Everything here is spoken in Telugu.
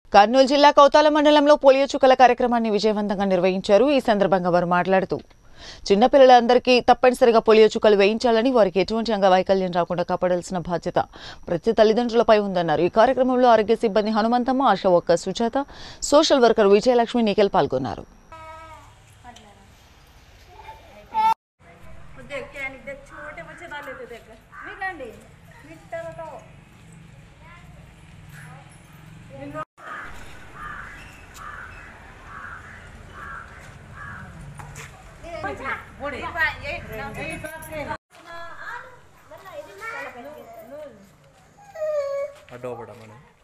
కర్నూలు జిల్లా కౌతాల మండలంలో పోలియో చుక్కల కార్యక్రమాన్ని విజయవంతంగా నిర్వహించారు ఈ సందర్భంగా వారు మాట్లాడుతూ చిన్నపిల్లలందరికీ తప్పనిసరిగా పోలియో చుక్కలు వేయించాలని వారికి ఎటువంటి అంగవైకల్యం రాకుండా కాపాడాల్సిన బాధ్యత ప్రతి తల్లిదండ్రులపై ఉందన్నారు ఈ కార్యక్రమంలో ఆరోగ్య సిబ్బంది Hanumanthamma Asha worker Sujatha social worker Vijayalakshmi Nikhil పాల్గొన్నారు छोटे बच्चे डाले थे देख निकाली मिट्टा बताओ అడ్డోపడా మనం